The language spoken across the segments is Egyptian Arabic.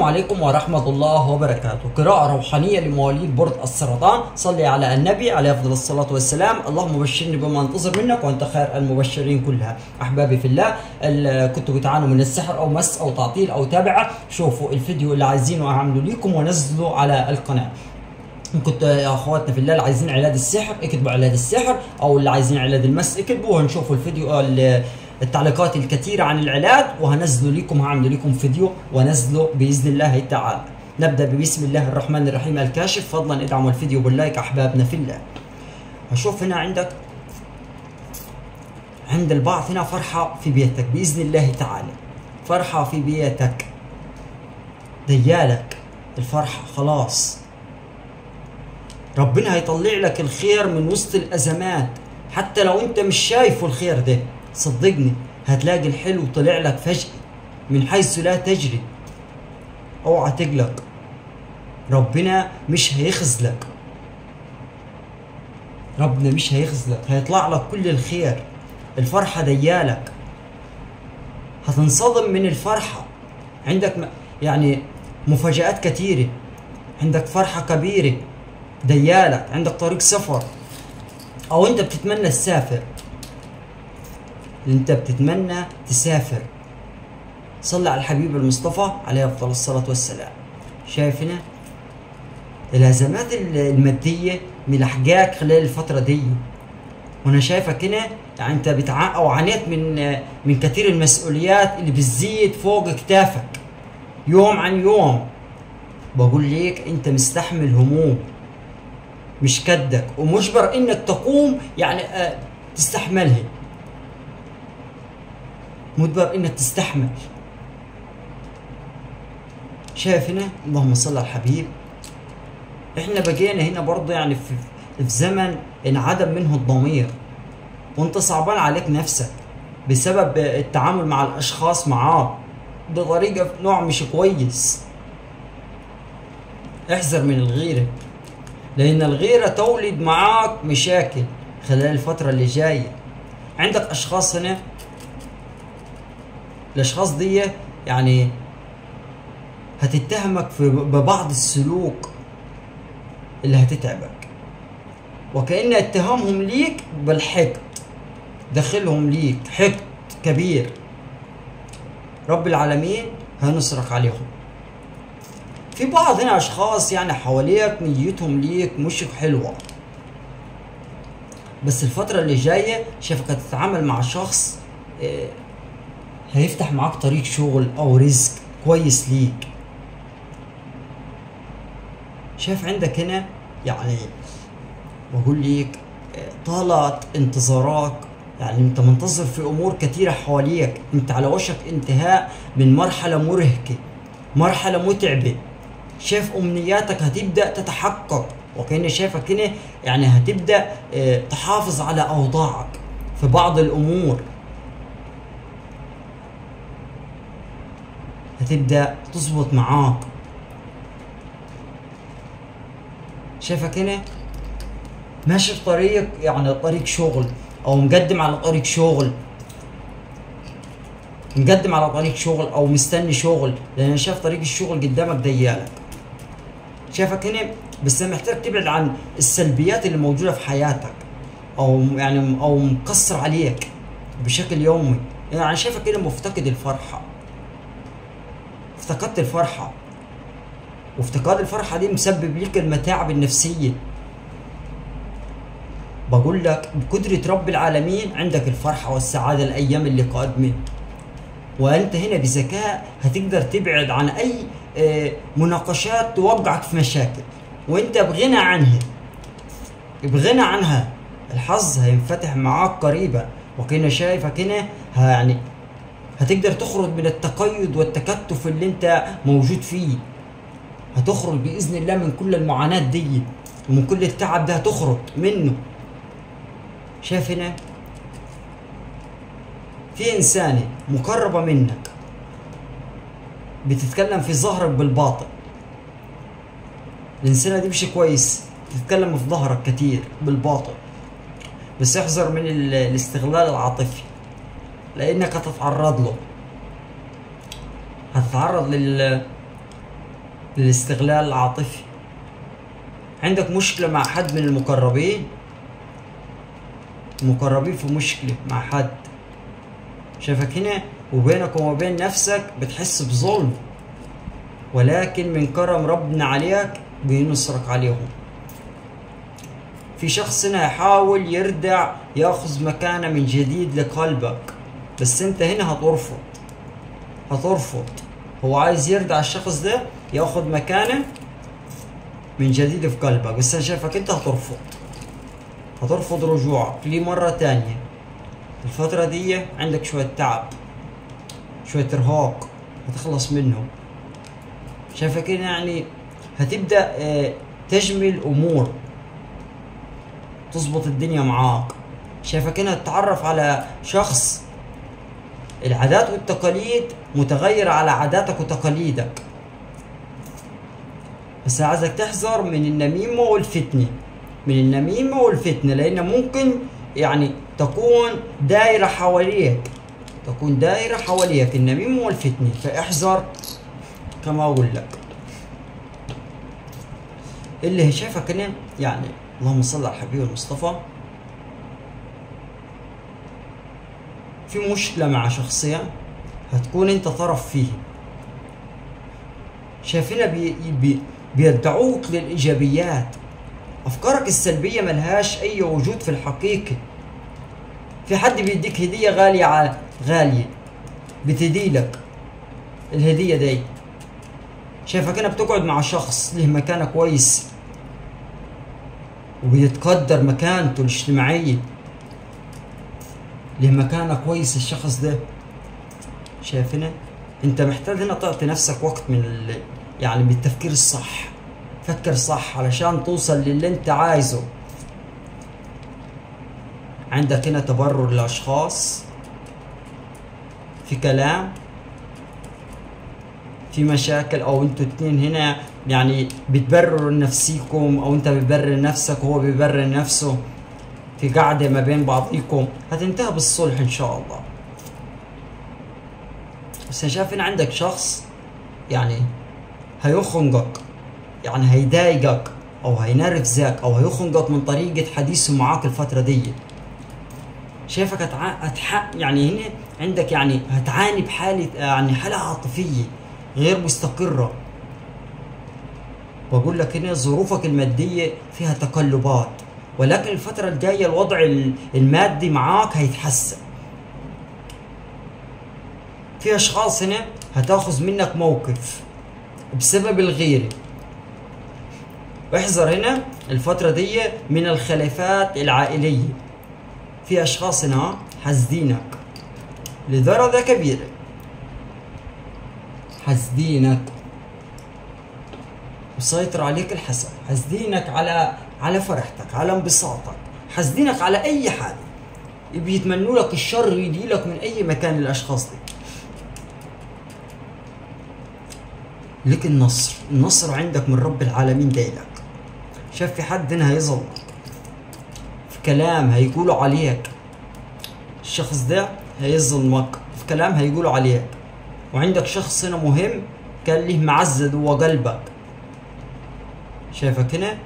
عليكم ورحمة الله وبركاته قراءة روحانية لمواليد برج السرطان صلي على النبي عليه أفضل الصلاة والسلام اللهم بشرني بما انتظر منك وأنت خير المبشرين كلها أحبابي في الله ال- كنتوا بتعانوا من السحر أو مس أو تعطيل أو تابعة شوفوا الفيديو اللي عايزينه أعمله ليكم ونزلوا على القناة إن كنت يا اخواتنا في الله اللي عايزين علاج السحر اكتبوا علاج السحر او اللي عايزين علاج المس اكتبوا وهنشوفوا الفيديو ال- التعليقات الكثيرة عن العلاج وهنزله لكم هعمل لكم فيديو ونزله باذن الله تعالى نبدا ببسم الله الرحمن الرحيم الكاشف فضلا ادعموا الفيديو باللايك احبابنا في الله هشوف هنا عندك عند البعض هنا فرحة في بيتك بإذن الله تعالى فرحة في بيتك ديالك الفرحة خلاص ربنا هيطلع لك الخير من وسط الازمات حتى لو انت مش شايفه الخير ده صدقني هتلاقي الحلو طلع لك فجأة من حيث لا تجري اوعى تقلق ربنا مش هيخذلك ربنا مش هيخذلك هيطلع لك كل الخير الفرحة ديالك هتنصدم من الفرحة عندك م- يعني مفاجآت كثيرة عندك فرحة كبيرة ديالك عندك طريق سفر او انت بتتمنى تسافر انت بتتمنى تسافر صلى على الحبيب المصطفى عليه افضل الصلاه والسلام شايف هنا الازمات ال- الماديه ملحقاك خلال الفتره دي وانا شايفك هنا يعني انت بتع او عانيت من من كثير المسؤوليات اللي بتزيد فوق كتافك يوم عن يوم بقول ليك انت مستحمل هموم مش كدك ومجبر انك تقوم يعني آه، تستحملها مجبر انك تستحمل شايف هنا اللهم صل على الحبيب احنا بقينا هنا برضه يعني في, في زمن انعدم منه الضمير وانت صعبان عليك نفسك بسبب التعامل مع الاشخاص معاك بطريقه نوع مش كويس احذر من الغيره لان الغيره تولد معاك مشاكل خلال الفتره اللي جايه عندك اشخاص هنا الاشخاص دي يعني هتتهمك في ببعض السلوك اللي هتتعبك وكأن اتهامهم ليك بالحقد دخلهم ليك حقد كبير رب العالمين هنصرخ عليهم في بعض هنا اشخاص يعني حواليك نيتهم ليك مش حلوه بس الفتره اللي جايه شايفك هتتعامل مع شخص آه، هيفتح معاك طريق شغل او رزق كويس ليك شايف عندك هنا يعني بقول ليك آه، طالت انتظارك يعني انت منتظر في امور كثيره حواليك انت على وشك انتهاء من مرحله مرهقه مرحله متعبه شايف امنياتك هتبدا تتحقق وكاني شايفك هنا يعني هتبدا آه، تحافظ على اوضاعك في بعض الامور هتبدا تظبط معاك شايفك هنا ماشي في طريق يعني طريق شغل او مقدم على طريق شغل مقدم على طريق شغل او مستني شغل لان انا شايف طريق الشغل قدامك ديالك شايفك هنا بس أنا محتاج تبعد عن السلبيات اللي موجوده في حياتك او يعني او مقصر عليك بشكل يومي يعني انا شايفك هنا مفتقد الفرحه افتقدت الفرحه وافتقاد الفرحه دي مسبب لك المتاعب النفسيه بقول لك بقدرة رب العالمين عندك الفرحة والسعادة الأيام اللي قادمة وأنت هنا بذكاء هتقدر تبعد عن أي آه، مناقشات توقعك في مشاكل وأنت بغنى عنها بغنى عنها الحظ هينفتح معاك قريبا وكنا شايفك هنا ها- يعني هتقدر تخرج من التقيد والتكتف اللي انت موجود فيه هتخرج بإذن الله من كل المعاناة دي ومن كل التعب ده هتخرج منه شايف هنا في إنسانة مقربة منك بتتكلم في ظهرك بالباطل الإنسانة دي مش كويس تتكلم في ظهرك كتير بالباطل بس احذر من ال- الاستغلال العاطفي لأنك هتتعرض له هتتعرض لل للاستغلال العاطفي عندك مشكلة مع حد من المقربين المقربين في مشكلة مع حد شايفك هنا وبينك وما بين نفسك بتحس بظلم ولكن من كرم ربنا عليك بينصرك عليهم في شخص هنا يحاول يردع ياخذ مكانه من جديد لقلبك بس انت هنا هترفض هترفض هو عايز يردع الشخص ده ياخذ مكانه من جديد في قلبك بس انا شايفك انت هترفض هترفض رجوعك ليه مرة تانية الفترة دي عندك شوية تعب شوية ارهاق هتخلص منهم شايفك هنا يعني هتبدأ اه تجمل امور تظبط الدنيا معاك شايفك هنا تتعرف على شخص العادات والتقاليد متغيرة على عاداتك وتقاليدك بس عايزك تحذر من النميمة والفتنة من النميمة والفتنة لأن ممكن يعني تكون دايرة حواليك تكون دايرة حواليك النميمة والفتنة فاحذر كما أقول لك اللي شايفك هنا يعني اللهم صل على الحبيب المصطفى في مشكلة مع شخصية هتكون انت طرف فيه شايفينها بي بي بيدعوك للإيجابيات أفكارك السلبية ملهاش أي وجود في الحقيقة في حد بيديك هدية غالية على غالية بتديلك الهدية دي شايفك أنا بتقعد مع شخص له مكانة كويس وبيتقدر مكانته الاجتماعية له مكانة كويس الشخص ده شايفنا انت محتاج هنا تعطي نفسك وقت من ال... يعني بالتفكير الصح فكر صح علشان توصل للي انت عايزه عندك هنا تبرر لاشخاص في كلام في مشاكل او انتوا اتنين هنا يعني بتبرروا لنفسيكم او انت بتبرر نفسك وهو بيبرر نفسه في قعدة ما بين بعضيكم هتنتهي بالصلح ان شاء الله بس انا شايف ان عندك شخص يعني هيخنقك يعني هيضايقك او هينرفزك او هيخنقك من طريقة حديثه معاك الفترة دي شايفك هتع... هتح... يعني هنا عندك يعني هتعاني بحالة يعني حالة عاطفية غير مستقرة بقول لك هنا ظروفك المادية فيها تقلبات ولكن الفترة الجاية الوضع المادي معاك هيتحسن في اشخاص هنا هتاخذ منك موقف بسبب الغيرة واحذر هنا الفترة دي من الخلافات العائلية في اشخاص هنا حاسدينك لدرجة كبيرة حاسدينك مسيطر عليك الحسد حاسدينك على على فرحتك على انبساطك حاسدينك على اي حاجة بيتمنوا لك الشر يجي لك من اي مكان الاشخاص دي لك النصر النصر عندك من رب العالمين جايلك شاف في حد هنا هيظلمك في كلام هيقولوا عليك الشخص ده هيظلمك في كلام هيقولوا عليك وعندك شخص هنا مهم كان له معزة جوا قلبك شايفك هنا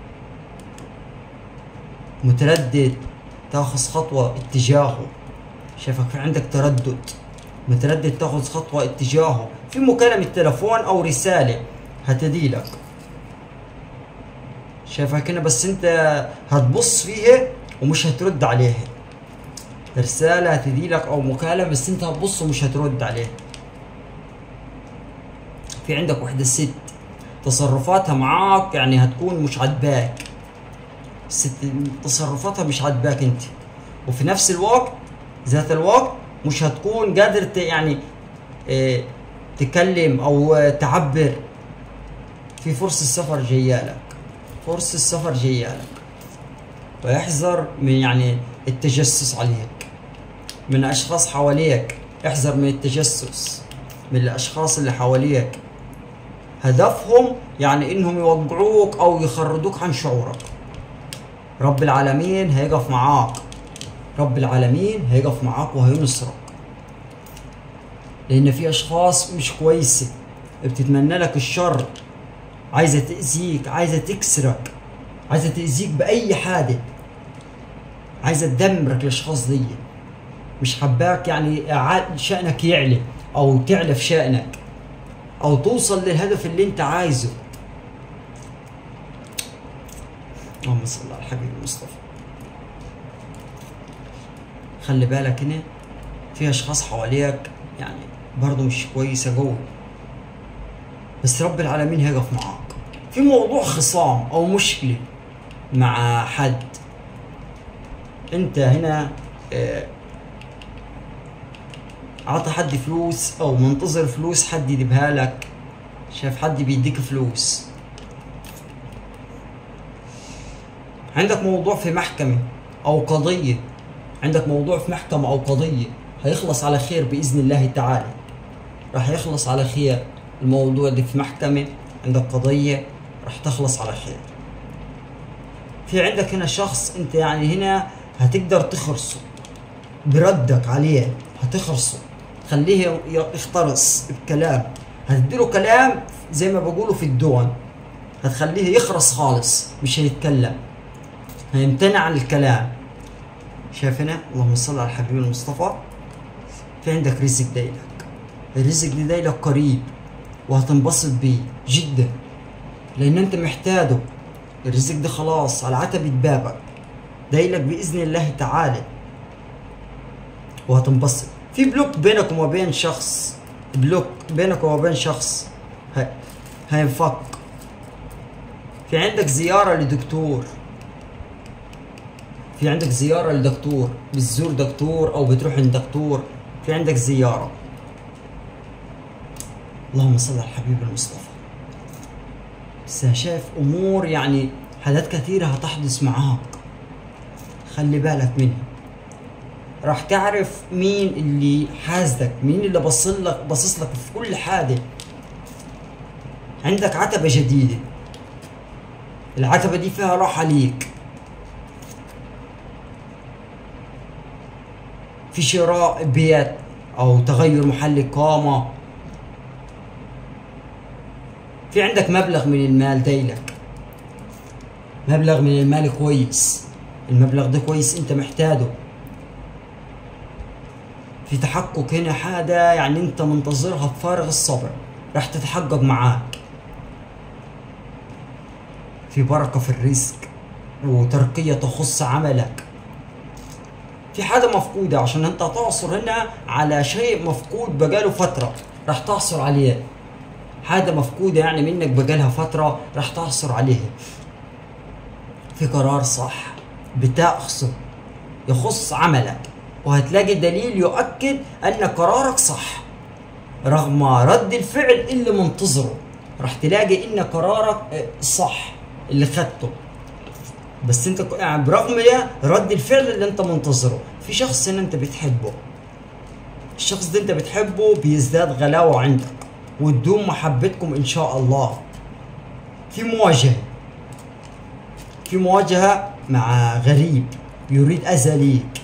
متردد تاخذ خطوة اتجاهه شايفك في عندك تردد متردد تاخذ خطوة اتجاهه في مكالمة تلفون أو رسالة هتديلك شايفك هنا بس أنت هتبص فيها ومش هترد عليها رسالة هتديلك أو مكالمة بس أنت هتبص ومش هترد عليها في عندك وحدة ست تصرفاتها معاك يعني هتكون مش عاجباك ست تصرفاتها مش عاجباك انت وفي نفس الوقت ذات الوقت مش هتكون قادر يعني اه تكلم او تعبر في فرصة سفر جيالك فرصة سفر جيالك ويحذر من يعني التجسس عليك من اشخاص حواليك احذر من التجسس من الاشخاص اللي حواليك هدفهم يعني انهم يوقعوك او يخرجوك عن شعورك رب العالمين هيقف معاك رب العالمين هيقف معاك وهينصرك لان في اشخاص مش كويسه بتتمنى لك الشر عايزه تاذيك عايزه تكسرك عايزه تاذيك باي حاجه عايزه تدمرك الاشخاص دي مش حباك يعني ع- شانك يعلى او تعلى في شانك او توصل للهدف اللي انت عايزه اللهم صل على الحبيب المصطفى خلي بالك هنا في اشخاص حواليك يعني برضه مش كويسه جوه بس رب العالمين هيقف معاك في موضوع خصام او مشكله مع حد انت هنا آه، عطى حد فلوس او منتظر فلوس حد يجيبها لك شايف حد بيديك فلوس عندك موضوع في محكمة او قضية عندك موضوع في محكمة او قضية هيخلص على خير بإذن الله تعالى راح يخلص على خير الموضوع ده في محكمة عندك قضية راح تخلص على خير في عندك هنا شخص انت يعني هنا هتقدر تخرصه بردك عليه هتخرصه خليه ي- يخترص بكلام هتديله كلام زي ما بقولوا في الدون هتخليه يخرس خالص مش هيتكلم هيمتنع عن الكلام شايف هنا اللهم صل على الحبيب المصطفى في عندك رزق دايلك الرزق ده دايلك قريب وهتنبسط بيه جدا لان انت محتاجه الرزق ده خلاص على عتبة بابك دايلك بإذن الله تعالى وهتنبسط في بلوك بينك وما بين شخص بلوك بينك وما بين شخص هي- هينفك في عندك زيارة لدكتور في عندك زيارة لدكتور بتزور دكتور أو بتروح عند دكتور في عندك زيارة اللهم صل على الحبيب المصطفى بس أنا شايف أمور يعني حاجات كثيرة هتحدث معاك خلي بالك منها راح تعرف مين اللي حاسدك مين اللي بصل لك باصص لك في كل حاجة عندك عتبة جديدة العتبة دي فيها راحة ليك في شراء بيت أو تغير محل إقامة في عندك مبلغ من المال دايلك مبلغ من المال كويس المبلغ ده كويس انت محتاجه في تحقق هنا حاجة يعني انت منتظرها بفارغ الصبر راح تتحقق معاك في بركة في الرزق وترقية تخص عملك في حاجة مفقودة عشان انت تعصر هنا على شيء مفقود بقاله فترة راح تعصر عليه حاجة مفقودة يعني منك بقالها فترة راح تعصر عليها في قرار صح بتأخذه يخص عملك وهتلاقي دليل يؤكد أن قرارك صح رغم رد الفعل اللي منتظره راح تلاقي ان قرارك آه، صح اللي خدته بس انت ك- يعني برغم ده رد الفعل اللي انت منتظره في شخص ان انت بتحبه الشخص ده انت بتحبه بيزداد غلاوة عندك وتدوم محبتكم ان شاء الله في مواجهة في مواجهة مع غريب يريد اذى ليك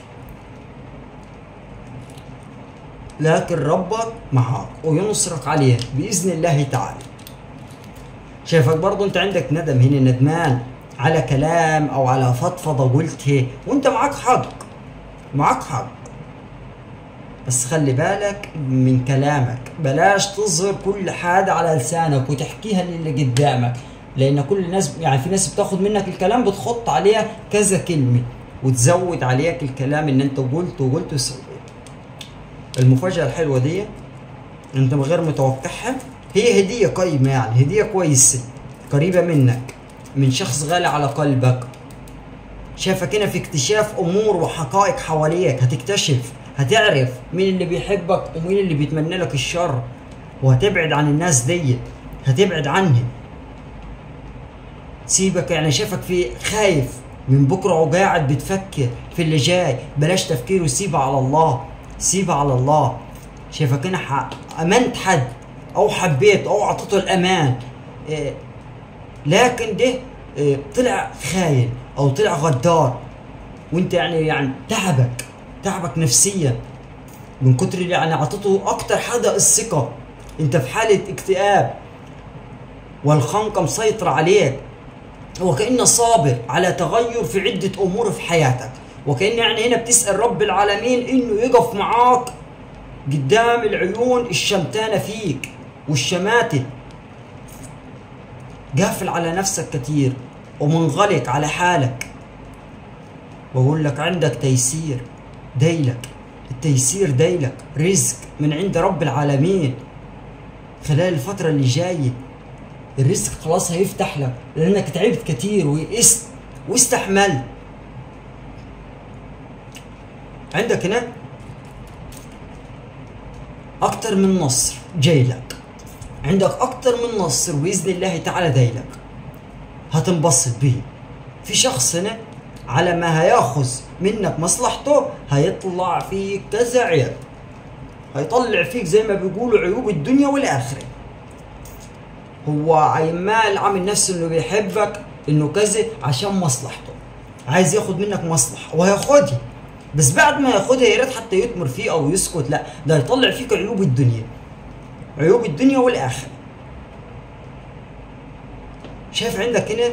لكن ربك معك وينصرك عليه باذن الله تعالى شايفك برضو انت عندك ندم هنا ندمان على كلام او على فضفضه قلتها وانت معك حق معك حق بس خلي بالك من كلامك بلاش تظهر كل حاجة على لسانك وتحكيها للي قدامك لان كل الناس يعني في ناس بتاخد منك الكلام بتحط عليها كذا كلمة وتزود عليك الكلام ان انت قلت وقلت وسويت المفاجأة الحلوة دي انت من غير متوقعها هي هدية قيمة يعني هدية كويسة قريبة منك من شخص غالي على قلبك شايفك هنا في اكتشاف امور وحقائق حواليك هتكتشف هتعرف مين اللي بيحبك ومين اللي بيتمنى لك الشر وهتبعد عن الناس دي هتبعد عنهم سيبك يعني شايفك في خايف من بكره وقاعد بتفكر في اللي جاي بلاش تفكير وسيبها على الله سيبها على الله شايفك هنا ح- امنت حد او حبيت او اعطيته الامان إيه لكن ده إيه طلع خاين او طلع غدار وانت يعني يعني تعبك تعبك نفسيا من كتر اللي يعني اعطيته اكتر حاجه الثقه انت في حاله اكتئاب والخنقة مسيطرة عليك وكأنه صابر على تغير في عدة أمور في حياتك وكأن يعني هنا بتسأل رب العالمين إنه يقف معاك قدام العيون الشمتانة فيك والشماتة قافل على نفسك كتير ومنغلق على حالك بقول لك عندك تيسير ديلك التيسير ديلك رزق من عند رب العالمين خلال الفترة اللي جاية الرزق خلاص هيفتح لك لأنك تعبت كتير ويئست واستحملت عندك هنا أكتر من نصر جاي لك عندك أكتر من نصر بإذن الله تعالى دايلك هتنبسط به في شخص هنا على ما هياخذ منك مصلحته هيطلع فيك كذا عيب هيطلع فيك زي ما بيقولوا عيوب الدنيا والآخرة هو عمال عامل نفسه انه بيحبك انه كذا عشان مصلحته عايز ياخد منك مصلحة وهياخدها بس بعد ما ياخدها يا ريت حتى يتمر فيه او يسكت لا ده يطلع فيك عيوب الدنيا عيوب الدنيا والآخرة شايف عندك هنا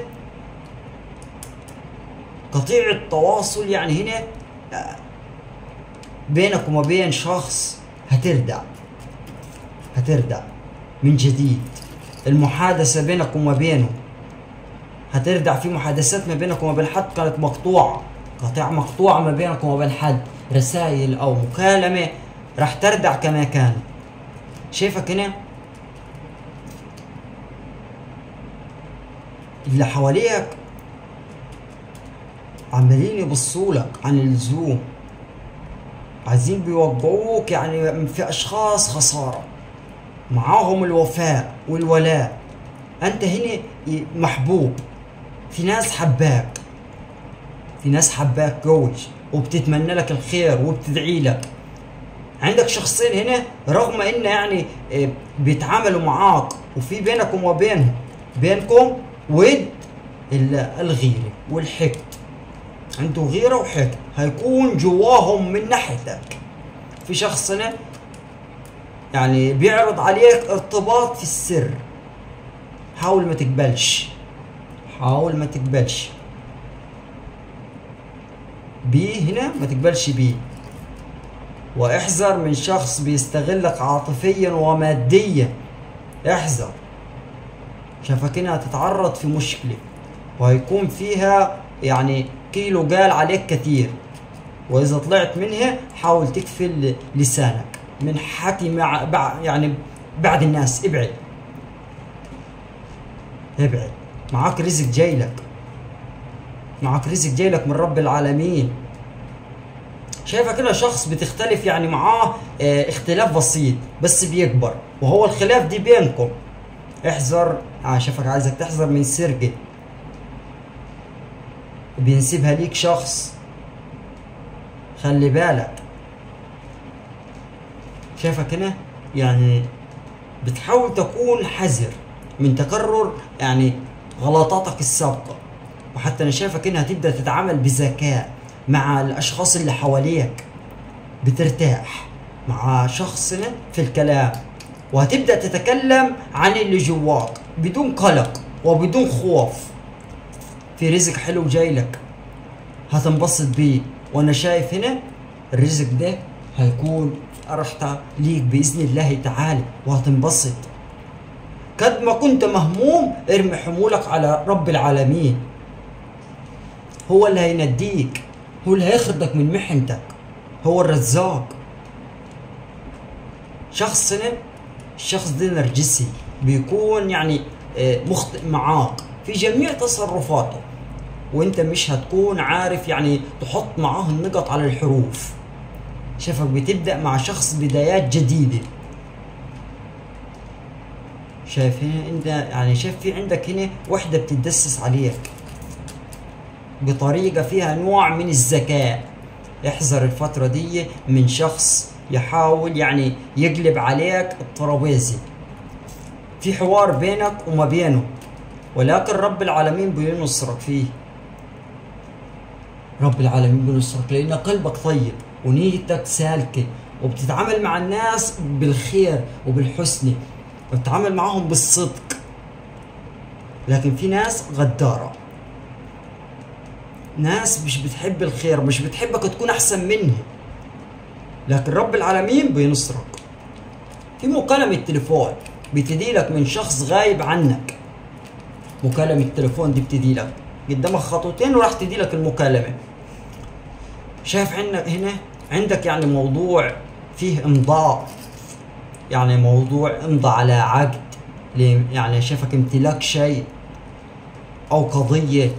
قطيع التواصل يعني هنا آه، بينك وما بين شخص هتردع هتردع من جديد المحادثة بينك وما بينه هتردع في محادثات ما بينك وما بين حد كانت مقطوعة قطيع مقطوعة ما بينك وما بين حد رسائل أو مكالمة راح تردع كما كان شايفك هنا اللي حواليك عمالين يبصوا لك عن اللزوم عايزين بيوقعوك يعني في اشخاص خساره معاهم الوفاء والولاء انت هنا محبوب في ناس حباك في ناس حباك قوي وبتتمنى لك الخير وبتدعي لك عندك شخصين هنا رغم ان يعني آه، بيتعاملوا معاك وفي بينك وما بينهم بينكم ود الغيره والحقد عنده غيره وحقد هيكون جواهم من ناحيتك في شخص هنا يعني بيعرض عليك ارتباط في السر حاول ما تقبلش حاول ما تقبلش بي هنا ما تقبلش بيه واحذر من شخص بيستغلك عاطفيا وماديا احذر شافك انها تتعرض في مشكله وهيكون فيها يعني كيلو قال عليك كثير واذا طلعت منها حاول تقفل لسانك من حكي مع يعني بعد الناس ابعد ابعد معاك رزق جاي لك معاك رزق جاي لك من رب العالمين شايفه كده شخص بتختلف يعني معاه اه اختلاف بسيط بس بيكبر وهو الخلاف دي بينكم احذر اه شايفك عايزك تحذر من سرقه بينسبها ليك شخص خلي بالك شايفك هنا يعني بتحاول تكون حذر من تكرر يعني غلطاتك السابقة وحتى أنا شايفك إنها تبدأ تتعامل بذكاء مع الأشخاص اللي حواليك بترتاح مع شخصنا في الكلام وهتبدأ تتكلم عن اللي جواك بدون قلق وبدون خوف في رزق حلو جاي لك هتنبسط بيه وانا شايف هنا الرزق ده هيكون فرحتها ليك باذن الله تعالى وهتنبسط قد ما كنت مهموم ارمي حمولك على رب العالمين هو اللي هينديك هو اللي هيخرجك من محنتك هو الرزاق شخصنا الشخص ده نرجسي بيكون يعني آه، مخطئ معاك في جميع تصرفاته وانت مش هتكون عارف يعني تحط معاه النقط على الحروف شافك بتبدأ مع شخص بدايات جديدة شايف هنا انت يعني شايف في عندك هنا وحدة بتتدسس عليك بطريقة فيها نوع من الذكاء احذر الفترة دي من شخص يحاول يعني يقلب عليك الترابيزة في حوار بينك وما بينه ولكن رب العالمين بينصرك فيه رب العالمين بينصرك لان قلبك طيب ونيتك سالكه وبتتعامل مع الناس بالخير وبالحسن وبتتعامل معهم بالصدق لكن في ناس غدارة ناس مش بتحب الخير مش بتحبك تكون احسن منها لكن رب العالمين بينصرك في مكالمة تليفون بتدي لك من شخص غايب عنك مكالمة التليفون دي بتدي لك قدامك خطوتين وراح تدي لك المكالمة شايف عندك هنا عندك يعني موضوع فيه امضاء يعني موضوع امضى على عقد ل- يعني شافك امتلاك شيء او قضية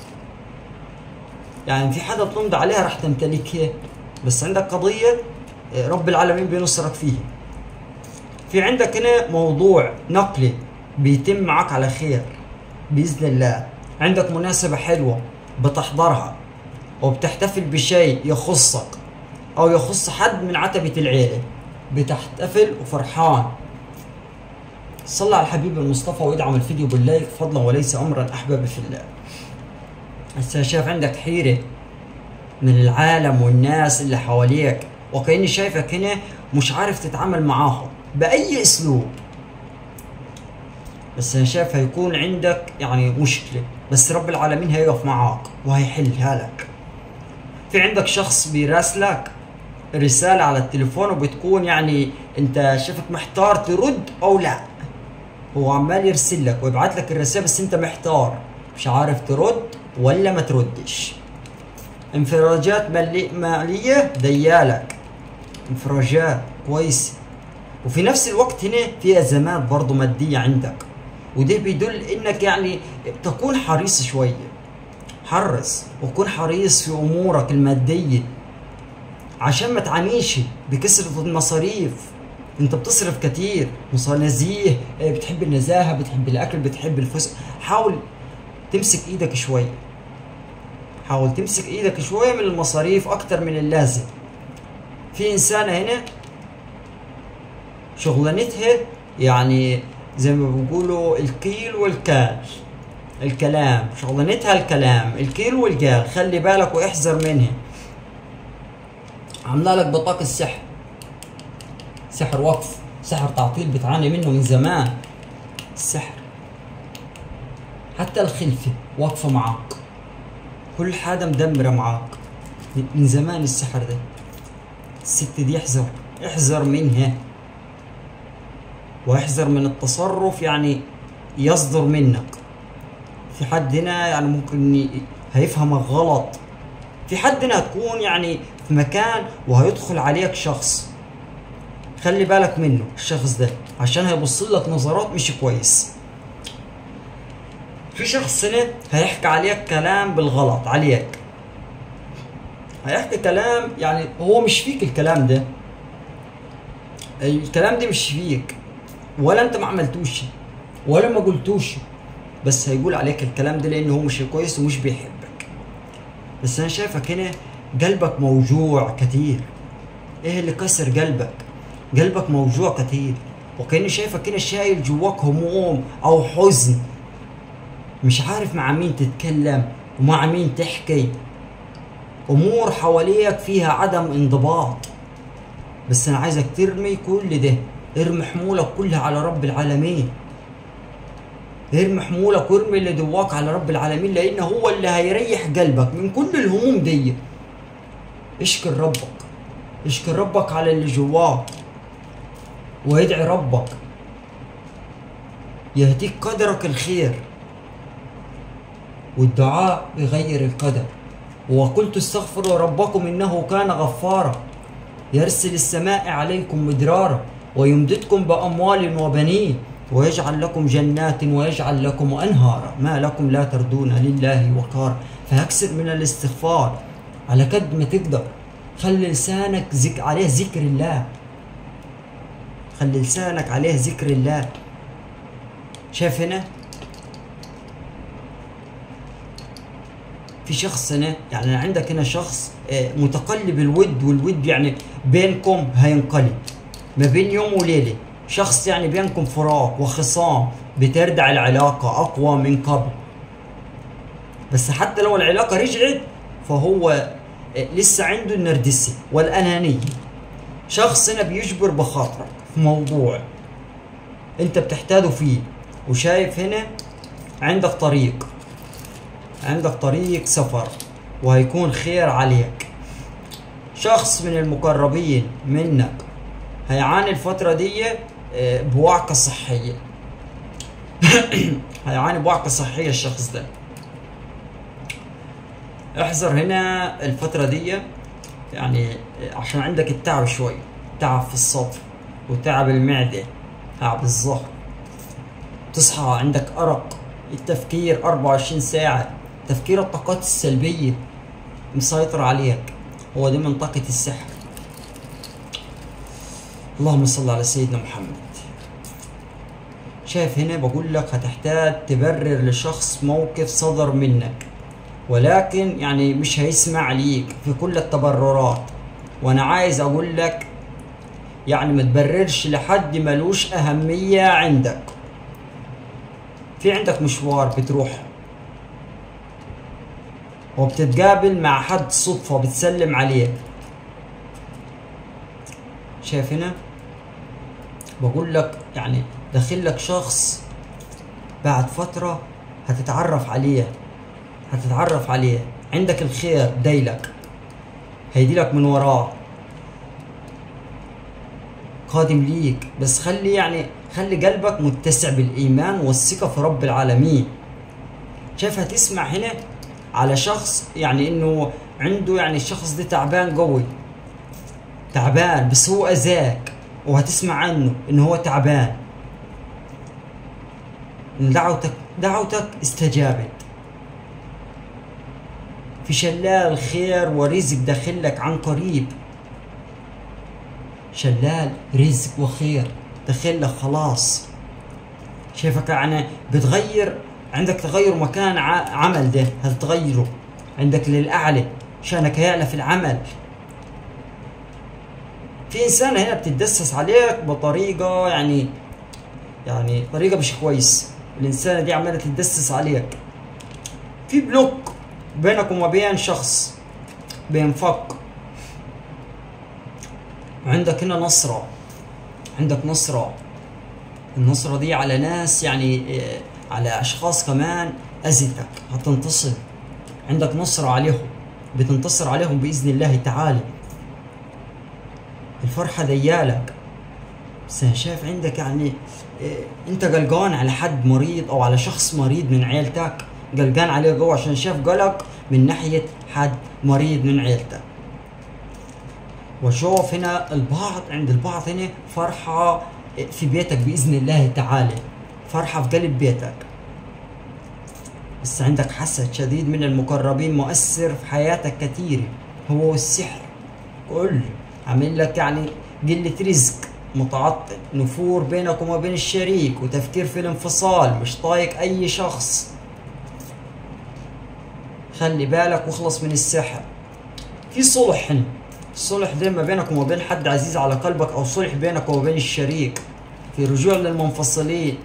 يعني في حدا بتمضي عليها راح تمتلكها بس عندك قضية آه، رب العالمين بينصرك فيها في عندك هنا موضوع نقلي بيتم معك على خير بإذن الله عندك مناسبة حلوة بتحضرها وبتحتفل بشيء يخصك أو يخص حد من عتبة العيلة بتحتفل وفرحان صلى على الحبيب المصطفى وادعم الفيديو باللايك فضلا وليس أمرا أحبابي في الله هسه شايف عندك حيرة من العالم والناس اللي حواليك وكأني شايفك هنا مش عارف تتعامل معاهم بأي أسلوب بس أنا شايف هيكون عندك يعني مشكلة بس رب العالمين هيقف معاك وهيحلها لك في عندك شخص بيراسلك رسالة على التليفون وبتكون يعني انت شايفك محتار ترد او لا هو عمال يرسل لك ويبعت لك الرسالة بس انت محتار مش عارف ترد ولا ما تردش انفراجات مالي- مالية ديالك انفراجات كويس وفي نفس الوقت هنا في ازمات برضه مادية عندك وده بيدل انك يعني تكون حريص شوية حرص وكون حريص في امورك المادية عشان ما تعانيش بكثرة المصاريف انت بتصرف كتير مصاري نزيه اه، بتحب النزاهة بتحب الاكل بتحب الفسق حاول تمسك ايدك شوية حاول تمسك ايدك شوية من المصاريف اكتر من اللازم في انسانة هنا شغلانتها يعني زي ما بيقولوا الكيل والكال الكلام شغلانتها الكلام الكيل والقال خلي بالك واحذر منها عامله لك بطاقة سحر سحر وقف سحر تعطيل بتعاني منه من زمان السحر حتى الخلفة واقفة معاك كل حاجة مدمرة معاك من زمان السحر ده الست دي احذر احذر منها واحذر من التصرف يعني يصدر منك في حد هنا يعني ممكن ي- هيفهمك غلط في حد هنا هتكون يعني في مكان وهيدخل عليك شخص خلي بالك منه الشخص ده عشان هيبص لك نظرات مش كويس في شخص هنا هيحكي عليك كلام بالغلط عليك هيحكي كلام يعني هو مش فيك الكلام ده الكلام ده مش فيك ولا انت ما عملتوش ولا ما قلتوش بس هيقول عليك الكلام ده لانه هو مش كويس ومش بيحبك بس انا شايفك هنا قلبك موجوع كتير ايه اللي كسر قلبك قلبك موجوع كتير وكاني شايفك هنا شايل جواك هموم او حزن مش عارف مع مين تتكلم ومع مين تحكي امور حواليك فيها عدم انضباط بس انا عايزك ترمي كل ده ارمي حمولك كلها على رب العالمين ارمي حمولك وارمي اللي جواك على رب العالمين لان هو اللي هيريح قلبك من كل الهموم دي اشكر ربك اشكر ربك على اللي جواك وادعي ربك يهديك قدرك الخير والدعاء بغير القدر وقلت استغفروا ربكم انه كان غفارا يرسل السماء عليكم مدرارا ويمددكم باموال وبنين ويجعل لكم جنات ويجعل لكم انهارا ما لكم لا تردون لله وقارا فاكثر من الاستغفار على قد ما تقدر خلي لسانك ذك عليه ذكر الله خلي لسانك عليه ذكر الله شايف هنا في شخص هنا يعني عندك هنا شخص آه، متقلب الود والود يعني بينكم هينقلب ما بين يوم وليله شخص يعني بينكم فراق وخصام بتردع العلاقة أقوى من قبل بس حتى لو العلاقة رجعت فهو آه، لسه عنده النرجسي والأنانية شخص هنا بيجبر بخاطرك في موضوع انت بتحتاجه فيه وشايف هنا عندك طريق عندك طريق سفر وهيكون خير عليك شخص من المقربين منك هيعاني الفترة دي آه، بوعكة صحية هيعاني بوعكة صحية الشخص ده احذر هنا الفترة دي يعني عشان عندك التعب شوي تعب في الصدر وتعب المعدة تعب الظهر تصحى عندك أرق التفكير 24 ساعة تفكير الطاقات السلبية مسيطر عليك هو دي منطقة السحر اللهم صل على سيدنا محمد شايف هنا بقول لك هتحتاج تبرر لشخص موقف صدر منك ولكن يعني مش هيسمع ليك في كل التبررات وانا عايز اقول لك يعني ما تبررش لحد ملوش اهمية عندك في عندك مشوار بتروح وبتتقابل مع حد صدفة بتسلم عليه شايف هنا بقول لك يعني داخل لك شخص بعد فترة هتتعرف عليه هتتعرف عليه عندك الخير دايلك هيديلك من وراه قادم ليك بس خلي يعني خلي قلبك متسع بالإيمان والثقة في رب العالمين شايف هتسمع هنا على شخص يعني انه عنده يعني الشخص ده تعبان قوي تعبان بس هو اذاك وهتسمع عنه انه هو تعبان إن دعوتك دعوتك استجابت في شلال خير ورزق داخلك عن قريب شلال رزق وخير داخلك خلاص شايفك يعني بتغير عندك تغير مكان ع- عمل ده هتغيره عندك للأعلى شانك هيعلى في العمل في إنسان هنا بتتدسس عليك بطريقة يعني يعني طريقة مش كويس الإنسانة دي عمالة تتدسس عليك في بلوك بينك وما بين شخص بينفك عندك هنا نصرة عندك نصرة النصرة دي على ناس يعني آه، على أشخاص كمان أذتك هتنتصر عندك نصرة عليهم بتنتصر عليهم بإذن الله تعالى الفرحة ديالك بس أنا شايف عندك يعني آه، أنت قلقان على حد مريض أو على شخص مريض من عيلتك قلقان عليه جوه عشان شاف قلق من ناحية حد مريض من عيلتك وشوف هنا البعض عند البعض هنا فرحة في بيتك بإذن الله تعالى فرحة في قلب بيتك بس عندك حسد شديد من المقربين مؤثر في حياتك كثير هو السحر كل عامل لك يعني قلة رزق متعطل نفور بينك وما بين الشريك وتفكير في الانفصال مش طايق أي شخص خلي بالك واخلص من السحر في صلح هنا الصلح ده ما بينك وما بين حد عزيز على قلبك او صلح بينك وما بين الشريك في رجوع للمنفصلين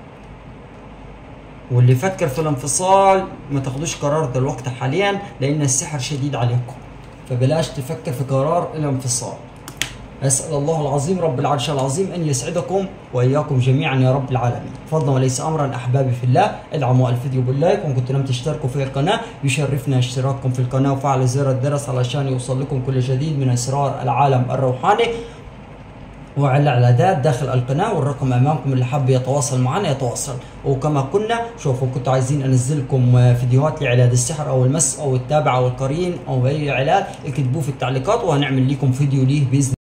واللي فكر في الانفصال ما تاخدوش قرار دلوقتي حاليا لان السحر شديد عليكم فبلاش تفكر في قرار الانفصال أسأل الله العظيم رب العرش العظيم أن يسعدكم وإياكم جميعا يا رب العالمين فضلا وليس أمرا أحبابي في الله ادعموا الفيديو باللايك وإن كنتم لم تشتركوا في القناة يشرفنا اشتراككم في القناة وفعل زر الجرس علشان يوصل لكم كل جديد من أسرار العالم الروحاني وعلى الاعدادات داخل القناه والرقم امامكم اللي حاب يتواصل معنا يتواصل وكما كنا شوفوا كنتوا عايزين انزل لكم فيديوهات لعلاج السحر او المس او التابع او القرين او اي علاج اكتبوه في التعليقات وهنعمل لكم فيديو ليه باذن